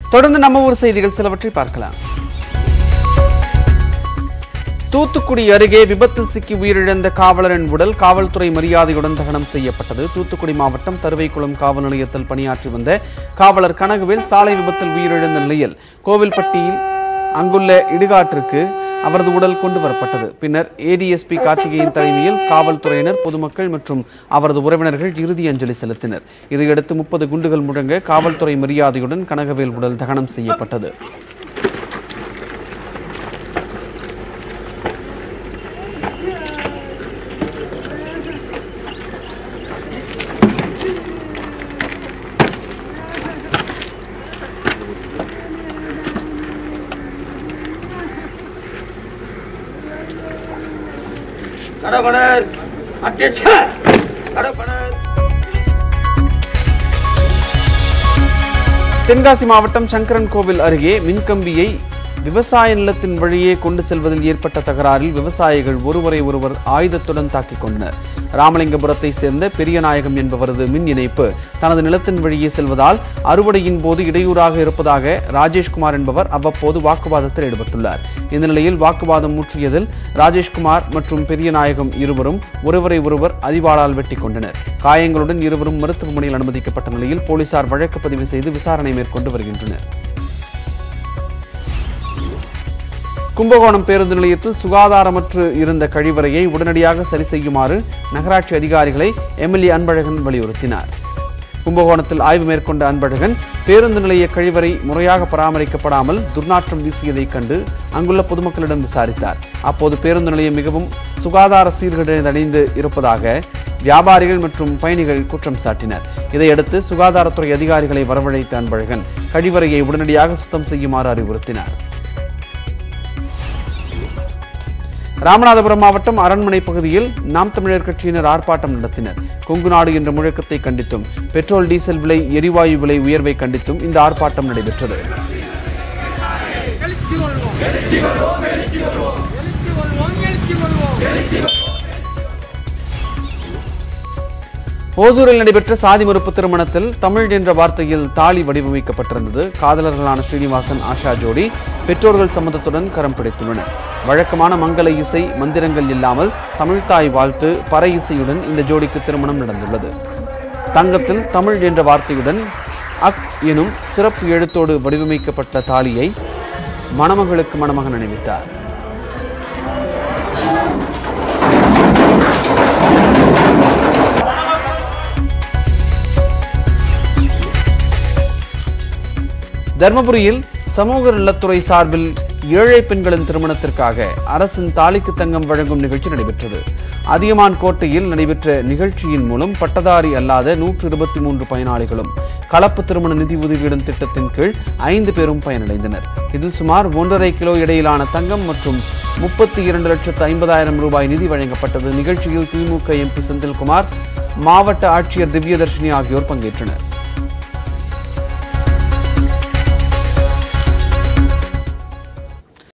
தொடர்ந்து நம்ம ஊர் செய்திகள் சிலவற்றை பார்க்கலாம் தூத்துக்குடி அருகே விபத்தில் சிக்கி உயிரிழந்த காவலரின் உடல் காவல்துறை மரியாதையுடன் தகனம் செய்யப்பட்டது தூத்துக்குடி மாவட்டம் தருவைக்குளம் காவல் நிலையத்தில் பணியாற்றி வந்த காவலர் கனகுவேல் சாலை விபத்தில் உயிரிழந்த நிலையில் கோவில்பட்டியில் அங்குள்ள இடுகாட்டிற்கு அவரது உடல் கொண்டு வரப்பட்டது பின்னர் ஏடிஎஸ்பி கார்த்திகேயன் தலைமையில் காவல்துறையினர் பொதுமக்கள் மற்றும் அவரது உறவினர்கள் இறுதி அஞ்சலி செலுத்தினர் இதையடுத்து முப்பது குண்டுகள் முழங்க காவல்துறை மரியாதையுடன் கனகவேல் உடல் தகனம் செய்யப்பட்டது கடப்பனர் அட்டென்ஷன் கடப்பனர் தென்காசி மாவட்டம் சங்கரன் கோவில் அருகே மின்கம்பியை விவசாய நிலத்தின் வழியே கொண்டு செல்வதில் ஏற்பட்ட தகராறில் விவசாயிகள் ஒருவரை ஒருவர் ஆயுதத்துடன் தாக்கிக் கொண்டனர் ராமலிங்கபுரத்தை சேர்ந்த பெரியநாயகம் என்பவரது மின் இணைப்பு தனது நிலத்தின் வழியே செல்வதால் அறுவடையின் போது இடையூறாக இருப்பதாக ராஜேஷ்குமார் என்பவர் அவ்வப்போது வாக்குவாதத்தில் ஈடுபட்டுள்ளார் இந்த நிலையில் வாக்குவாதம் முற்றியதில் ராஜேஷ்குமார் மற்றும் பெரியநாயகம் இருவரும் ஒருவரை ஒருவர் அறிவாளால் வெட்டி கொண்டனர் காயங்களுடன் இருவரும் மருத்துவமனையில் அனுமதிக்கப்பட்ட நிலையில் போலீசார் வழக்கு பதிவு செய்து விசாரணை மேற்கொண்டு வருகின்றனர் கும்பகோணம் பேருந்து நிலையத்தில் சுகாதாரமற்று இருந்த கழிவறையை உடனடியாக சரி செய்யுமாறு நகராட்சி அதிகாரிகளை எம்எல்ஏ அன்பழகன் வலியுறுத்தினார் கும்பகோணத்தில் ஆய்வு மேற்கொண்ட அன்பழகன் பேருந்து நிலைய கழிவறை முறையாக பராமரிக்கப்படாமல் துர்நாற்றம் வீசியதைக் கண்டு அங்குள்ள பொதுமக்களிடம் விசாரித்தார் அப்போது பேருந்து நிலையம் மிகவும் சுகாதார சீர்கேடடைந்து இருப்பதாக வியாபாரிகள் மற்றும் பயணிகள் குற்றம் சாட்டினர் இதையடுத்து சுகாதாரத்துறை அதிகாரிகளை வரவழைத்த அன்பழகன் கழிவறையை உடனடியாக சுத்தம் செய்யுமாறு அறிவுறுத்தினார் ராமநாதபுரம் மாவட்டம் அரண்மனை பகுதியில் நாம் தமிழர் கட்சியினர் ஆர்ப்பாட்டம் நடத்தினர் கொங்கு நாடு என்ற முழக்கத்தை கண்டித்தும் பெட்ரோல் டீசல் விலை எரிவாயு விலை உயர்வை கண்டித்தும் இந்த ஆர்ப்பாட்டம் நடைபெற்றது ஓசூரில் நடைபெற்ற சாதி மறுப்பு திருமணத்தில் தமிழ் என்ற வார்த்தையில் தாலி வடிவமைக்கப்பட்டிருந்தது காதலர்களான ஸ்ரீனிவாசன் ஆஷா ஜோடி பெற்றோர்கள் சம்மதத்துடன் கரம் பிடித்துள்ளனர் வழக்கமான மங்கள இசை மந்திரங்கள் இல்லாமல் தமிழ்த்தாய் வாழ்த்து பறை இசையுடன் இந்த ஜோடிக்கு திருமணம் நடந்துள்ளது தங்கத்தில் தமிழ் என்ற வார்த்தையுடன் அக் எனும் சிறப்பு எழுத்தோடு வடிவமைக்கப்பட்ட தாலியை மணமகளுக்கு மணமகன் அணிவித்தார் தர்மபுரியில் சமூக நலத்துறை சார்பில் ஏழை பெண்களின் திருமணத்திற்காக அரசின் தாலிக்கு தங்கம் வழங்கும் நிகழ்ச்சி நடைபெற்றது அதியமான் கோட்டையில் நடைபெற்ற நிகழ்ச்சியின் மூலம் பட்டதாரி அல்லாத நூற்று இருபத்தி மூன்று பயனாளிகளும் கலப்பு திருமண நிதி உதவியிடும் திட்டத்தின் கீழ் ஐந்து பேரும் பயனடைந்தனர் இதில் சுமார் ஒன்றரை கிலோ இடையிலான தங்கம் மற்றும் முப்பத்தி இரண்டு லட்சத்து ஐம்பதாயிரம் ரூபாய் நிதி வழங்கப்பட்டது நிகழ்ச்சியில் திமுக எம்பி செந்தில்குமார் மாவட்ட ஆட்சியர் திவ்யதர்ஷினி ஆகியோர் பங்கேற்றனர்